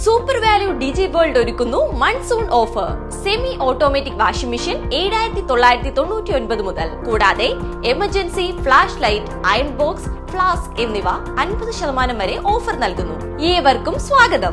super value digi world ഒരുക്കുന്നു monsoon offer semi automatic washing machine ഏഴായിരത്തി തൊള്ളായിരത്തി തൊണ്ണൂറ്റി ഒൻപത് മുതൽ കൂടാതെ emergency flash light iron box flask എന്നിവ അൻപത് ശതമാനം വരെ ഓഫർ നൽകുന്നു ഏവർക്കും സ്വാഗതം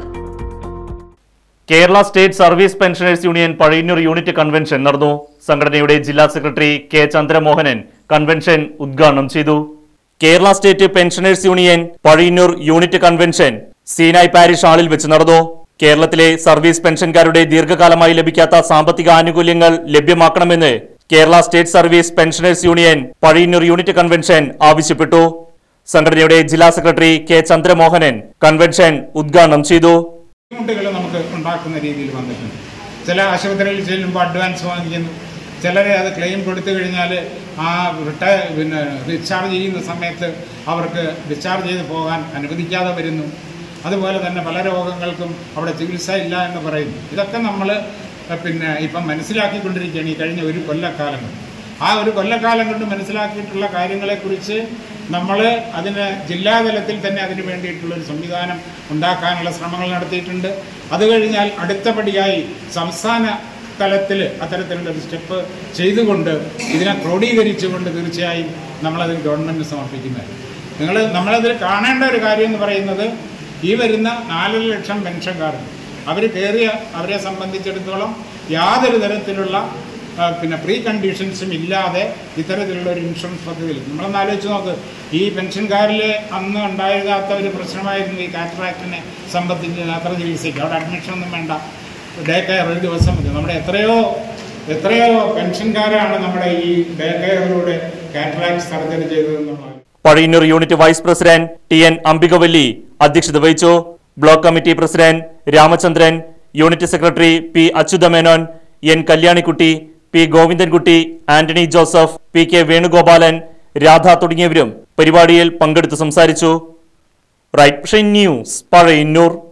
Kerala state service pensioners union Pazhayannur unit convention നടന്നു സംഘടനയുടെ ജില്ലാ സെക്രട്ടറി കെ ചന്ദ്രമോഹനൻ കൺവെൻഷൻ ഉദ്ഘാടനം ചെയ്തു Kerala state pensioners union Pazhayannur unit convention Sinai parish ഹാളിൽ വെച്ച് നടന്നു കേരളത്തിലെ സർവീസ് പെൻഷൻകാരുടെ ദീർഘകാലമായി ലഭിക്കാത്ത സാമ്പത്തിക ആനുകൂല്യങ്ങൾ ലഭ്യമാക്കണമെന്ന് Kerala state service pensioners union Pazhayannur unit convention ആവശ്യപ്പെട്ടു സംഘടനയുടെ ജില്ലാ സെക്രട്ടറി കെ ചന്ദ്രമോഹനൻ കൺവെൻഷൻ ഉദ്ഘാടനം ചെയ്തു ബുദ്ധിമുട്ടുകൾ നമുക്ക് ഉണ്ടാക്കുന്ന രീതിയിൽ വന്നിട്ടുണ്ട് ചില ആശുപത്രിയിൽ ചെല്ലുമ്പോൾ അഡ്വാൻസ് വാങ്ങിക്കുന്നു ചിലരെ അത് ക്ലെയിം കൊടുത്തു കഴിഞ്ഞാൽ ആ റിട്ടയർ പിന്നെ ഡിസ്ചാർജ് ചെയ്യുന്ന സമയത്ത് അവർക്ക് ഡിസ്ചാർജ് ചെയ്ത് പോകാൻ അനുവദിക്കാതെ വരുന്നു അതുപോലെ തന്നെ പല രോഗങ്ങൾക്കും അവിടെ ചികിത്സ ഇല്ല എന്ന് പറയുന്നു ഇതൊക്കെ നമ്മൾ പിന്നെ ഇപ്പം മനസ്സിലാക്കിക്കൊണ്ടിരിക്കുകയാണ് ഈ കഴിഞ്ഞ ഒരു കൊല്ലക്കാലം കൊണ്ട് ആ ഒരു കൊല്ലക്കാലം കൊണ്ട് മനസ്സിലാക്കിയിട്ടുള്ള കാര്യങ്ങളെക്കുറിച്ച് നമ്മൾ അതിന് ജില്ലാതലത്തിൽ തന്നെ അതിന് വേണ്ടിയിട്ടുള്ള ഒരു സംവിധാനം ഉണ്ടാക്കാനുള്ള ശ്രമങ്ങൾ നടത്തിയിട്ടുണ്ട് അത് കഴിഞ്ഞാൽ അടുത്തപടിയായി സംസ്ഥാന തലത്തിൽ അത്തരത്തിലുള്ള ഒരു സ്റ്റെപ്പ് ചെയ്തുകൊണ്ട് ഇതിനെ ക്രോഡീകരിച്ചുകൊണ്ട് തീർച്ചയായും നമ്മളതിൽ ഗവൺമെൻറ് സമർപ്പിക്കുന്നത് നിങ്ങൾ നമ്മളതിൽ കാണേണ്ട ഒരു കാര്യം എന്ന് പറയുന്നത് ഈ വരുന്ന നാലര ലക്ഷം പെൻഷൻകാരുണ്ട് അവർ കയറിയ അവരെ സംബന്ധിച്ചിടത്തോളം യാതൊരു തരത്തിലുള്ള ആ, പിന്നെ പ്രീ കണ്ടീഷൻസും ഇല്ലാതെ ഇത്തരത്തിലുള്ള ഒരു ഇൻഷുറൻസ് പദ്ധതിയിൽ നമ്മളൊന്ന് ആലോചിച്ച് നോക്ക് ഈ പെൻഷൻകാരിൽ അന്ന് ഉണ്ടാകാത്ത ഒരു പ്രശ്നമായിരുന്നു ഈ കാറ്ററാക്റ്റിനെ സംബന്ധിച്ച് അത്ര ചികിത്സയ്ക്ക് അവിടെ അഡ്മിഷൻ ഒന്നും വേണ്ട ഡേ കെയർ ഒരു ദിവസം മതി നമ്മുടെ എത്രയോ എത്രയോ പെൻഷൻകാരാണ് നമ്മുടെ ഈ ഡേ കെയറിലൂടെ കാറ്ററാക്ട് സർജറി ചെയ്തതെന്നുള്ളത് Pazhayannur unit vice president T N Ambikavalli അധ്യക്ഷത വഹിച്ചു block committee president Ramachandran unit secretary P Achuthamenon N Kalyanikutty P Govindankutty Antony Joseph P K Venugopalan Radha തുടങ്ങിയവരും പരിപാടിയിൽ പങ്കെടുത്ത് സംസാരിച്ചു റൈറ്റ് ന്യൂസ് പഴയന്നൂർ